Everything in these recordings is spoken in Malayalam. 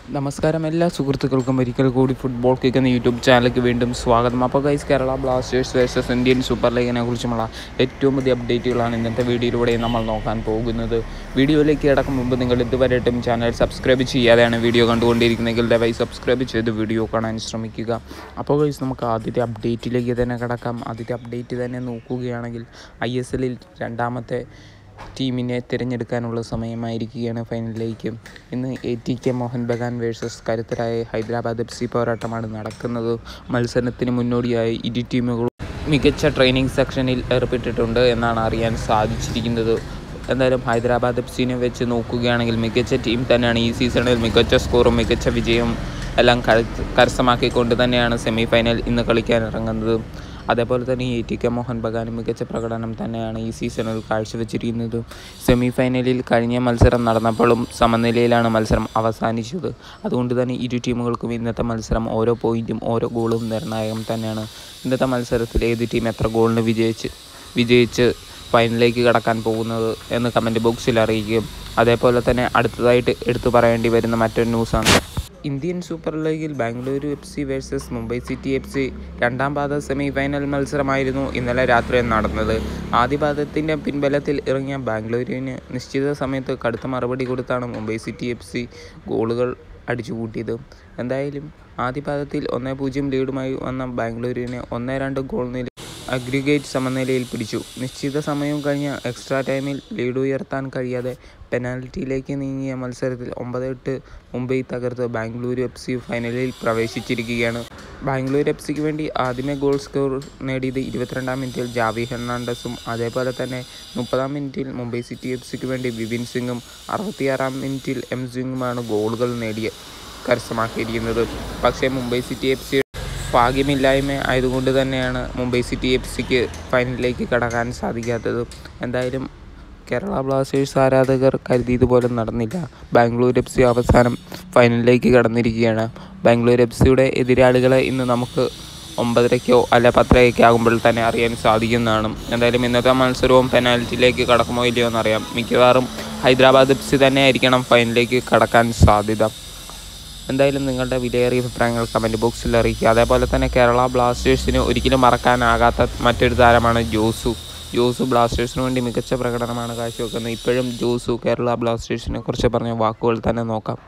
നമസ്കാരം എല്ലാ സുഹൃത്തുക്കൾക്കും ഒരിക്കൽ കൂടി ഫുട്ബോൾ കിക്ക് എന്ന യൂട്യൂബ് ചാനലിലേക്ക് വീണ്ടും സ്വാഗതം അപ്പോൾ guys Kerala Blasters versus Indian Super ലീഗിനെ കുറിച്ചുമുള്ള ഏറ്റവും പുതിയ അപ്ഡേറ്റുകളാണ് ഇന്നത്തെ വീഡിയോയിലൂടെ നമ്മൾ നോക്കാൻ പോകുന്നത് വീഡിയോയിലേക്ക് കിടക്കും മുമ്പ് നിങ്ങൾ ഇതുവരെയായിട്ടും ചാനൽ സബ്സ്ക്രൈബ് ചെയ്യാതെയാണ് വീഡിയോ കണ്ടുകൊണ്ടിരിക്കുന്നതെങ്കിൽ ദയവായി സബ്സ്ക്രൈബ് ചെയ്ത് വീഡിയോ കാണാൻ ശ്രമിക്കുക അപ്പോൾ ഗൈസ് നമുക്ക് ആദ്യത്തെ അപ്ഡേറ്റിലേക്ക് തന്നെ കിടക്കാം ആദ്യത്തെ അപ്ഡേറ്റ് തന്നെ നോക്കുകയാണെങ്കിൽ ഐ എസ് എല്ലിൽ രണ്ടാമത്തെ ടീമിനെ തിരഞ്ഞെടുക്കാനുള്ള സമയമായിരിക്കുകയാണ് ഫൈനലിലേക്ക് ഇന്ന് A T K Mohan Bagan versus കരുത്തരായ ഹൈദരാബാദ് എഫ് സി പോരാട്ടമാണ് നടക്കുന്നത് മത്സരത്തിന് മുന്നോടിയായി ഇരു ടീമുകളും മികച്ച ട്രെയിനിങ് സെക്ഷനിൽ ഏർപ്പെട്ടിട്ടുണ്ട് എന്നാണ് അറിയാൻ സാധിച്ചിരിക്കുന്നത് എന്തായാലും ഹൈദരാബാദ് എഫ് സിനെ വെച്ച് നോക്കുകയാണെങ്കിൽ മികച്ച ടീം തന്നെയാണ് ഈ സീസണിൽ മികച്ച സ്കോറും മികച്ച വിജയവും എല്ലാം കരുത്ത് കരസ്ഥമാക്കിക്കൊണ്ട് തന്നെയാണ് സെമി ഫൈനൽ ഇന്ന് കളിക്കാൻ ഇറങ്ങുന്നത് അതേപോലെ തന്നെ എ ടി കെ മോഹൻ ബഗാനും മികച്ച പ്രകടനം തന്നെയാണ് ഈ സീസണിൽ കാഴ്ചവെച്ചിരിക്കുന്നത് സെമി ഫൈനലിൽ കഴിഞ്ഞ മത്സരം നടന്നപ്പോഴും സമനിലയിലാണ് മത്സരം അവസാനിച്ചത് അതുകൊണ്ട് തന്നെ ഇരു ടീമുകൾക്കും ഇന്നത്തെ മത്സരം ഓരോ പോയിൻറ്റും ഓരോ ഗോളും നിർണായകം തന്നെയാണ് ഇന്നത്തെ മത്സരത്തിൽ ഏത് ടീം എത്ര ഗോളിന് വിജയിച്ച് വിജയിച്ച് ഫൈനലിലേക്ക് കടക്കാൻ പോകുന്നത് എന്ന് കമൻറ്റ് ബോക്സിൽ അറിയിക്കും അതേപോലെ തന്നെ അടുത്തതായിട്ട് എടുത്തു പറയേണ്ടി വരുന്ന മറ്റൊരു ന്യൂസാണ് ഇന്ത്യൻ സൂപ്പർ ലീഗിൽ Bengaluru F C versus Mumbai City F C രണ്ടാം പാദ സെമി ഫൈനൽ മത്സരമായിരുന്നു ഇന്നലെ രാത്രി നടന്നത് ആദ്യ പാദത്തിൻ്റെ പിൻബലത്തിൽ ഇറങ്ങിയ ബാംഗ്ലൂരിന് നിശ്ചിത സമയത്ത് കടുത്ത മറുപടി കൊടുത്താണ് മുംബൈ സിറ്റി എഫ് സി ഗോളുകൾ അടിച്ചുകൂട്ടിയത് എന്തായാലും ആദ്യ പാദത്തിൽ ഒന്നേ പൂജ്യം ലീഡുമായി വന്ന ബാംഗ്ലൂരിനെ ഒന്നേ രണ്ട് ഗോൾ നില അഗ്രിഗേറ്റ് സമനിലയിൽ പിടിച്ചു നിശ്ചിത സമയം കഴിഞ്ഞ എക്സ്ട്രാ ടൈമിൽ ലീഡ് ഉയർത്താൻ കഴിയാതെ പെനാൽറ്റിയിലേക്ക് നീങ്ങിയ മത്സരത്തിൽ ഒമ്പത് എട്ട് മുംബൈ തകർത്ത് ബാംഗ്ലൂരു എഫ് സി ഫൈനലിൽ പ്രവേശിച്ചിരിക്കുകയാണ് ബാംഗ്ലൂർ എഫ് സിക്ക് വേണ്ടി ആദ്യമേ ഗോൾ സ്കോർ നേടിയത് ഇരുപത്തിരണ്ടാം മിനിറ്റിൽ ജാവി ഹെർണാണ്ടസും അതേപോലെ തന്നെ മുപ്പതാം മിനിറ്റിൽ മുംബൈ സിറ്റി എഫ് സിക്ക് വേണ്ടി വിപിൻ സിംഗും അറുപത്തിയാറാം മിനിറ്റിൽ എം സിംഗുമാണ് ഗോളുകൾ നേടിയ കരസ്ഥമാക്കിയിരിക്കുന്നത് പക്ഷേ മുംബൈ സിറ്റി എഫ് സി ഭാഗ്യമില്ലായ്മ ആയതുകൊണ്ട് തന്നെയാണ് മുംബൈ സിറ്റി എഫ് സിക്ക് ഫൈനലിലേക്ക് കടക്കാൻ സാധിക്കാത്തത് എന്തായാലും കേരള ബ്ലാസ്റ്റേഴ്സ് ആരാധകർ കരുതിയതുപോലെ നടന്നില്ല ബാംഗ്ലൂർ എഫ് സി അവസാനം ഫൈനലിലേക്ക് കടന്നിരിക്കുകയാണ് ബാംഗ്ലൂർ എഫ് സിയുടെ എതിരാളികളെ ഇന്ന് നമുക്ക് ഒമ്പതരയ്ക്കോ അല്ല പത്തരയ്ക്കോ ആകുമ്പോൾ തന്നെ അറിയാൻ സാധിക്കുന്നതാണ് എന്തായാലും ഇന്നത്തെ മത്സരവും പെനാൽറ്റിയിലേക്ക് കടക്കുമോ ഇല്ലയോ എന്നറിയാം മിക്കവാറും ഹൈദരാബാദ് എഫ് സി തന്നെ ആയിരിക്കണം ഫൈനലിലേക്ക് കടക്കാൻ സാധ്യത എന്തായാലും നിങ്ങളുടെ വിലയേറിയ അഭിപ്രായങ്ങൾ കമൻറ്റ് ബോക്സിൽ അറിയിക്കുക അതേപോലെ തന്നെ കേരള ബ്ലാസ്റ്റേഴ്സിന് ഒരിക്കലും മറക്കാനാകാത്ത മറ്റൊരു താരമാണ് ജോസു ജോസു ബ്ലാസ്റ്റേഴ്സിന് വേണ്ടി മികച്ച പ്രകടനമാണ് കാഴ്ചവെക്കുന്നത് ഇപ്പോഴും ജോസു കേരള ബ്ലാസ്റ്റേഴ്സിനെ കുറിച്ച് പറഞ്ഞ വാക്കുകൾ തന്നെ നോക്കാം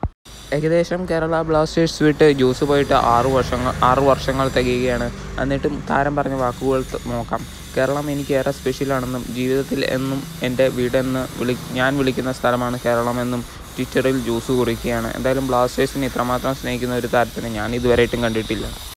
ഏകദേശം കേരള ബ്ലാസ്റ്റേഴ്സ് വിട്ട് ജോസ് പോയിട്ട് ആറു വർഷങ്ങൾ ആറു വർഷങ്ങൾ തികയുകയാണ് എന്നിട്ടും താരം പറഞ്ഞ വാക്കുകൾ ത- നോക്കാം കേരളം എനിക്ക് ഏറെ സ്പെഷ്യലാണെന്നും ജീവിതത്തിൽ എന്നും എൻ്റെ വീടെന്ന് വിളി ഞാൻ വിളിക്കുന്ന സ്ഥലമാണ് കേരളമെന്നും ട്വിറ്ററിൽ ജോസ് കുറിക്കുകയാണ് എന്തായാലും ബ്ലാസ്റ്റേഴ്സിനെ ഇത്രമാത്രം സ്നേഹിക്കുന്ന ഒരു താരത്തിനെ ഞാൻ ഇതുവരെയായിട്ടും കണ്ടിട്ടില്ല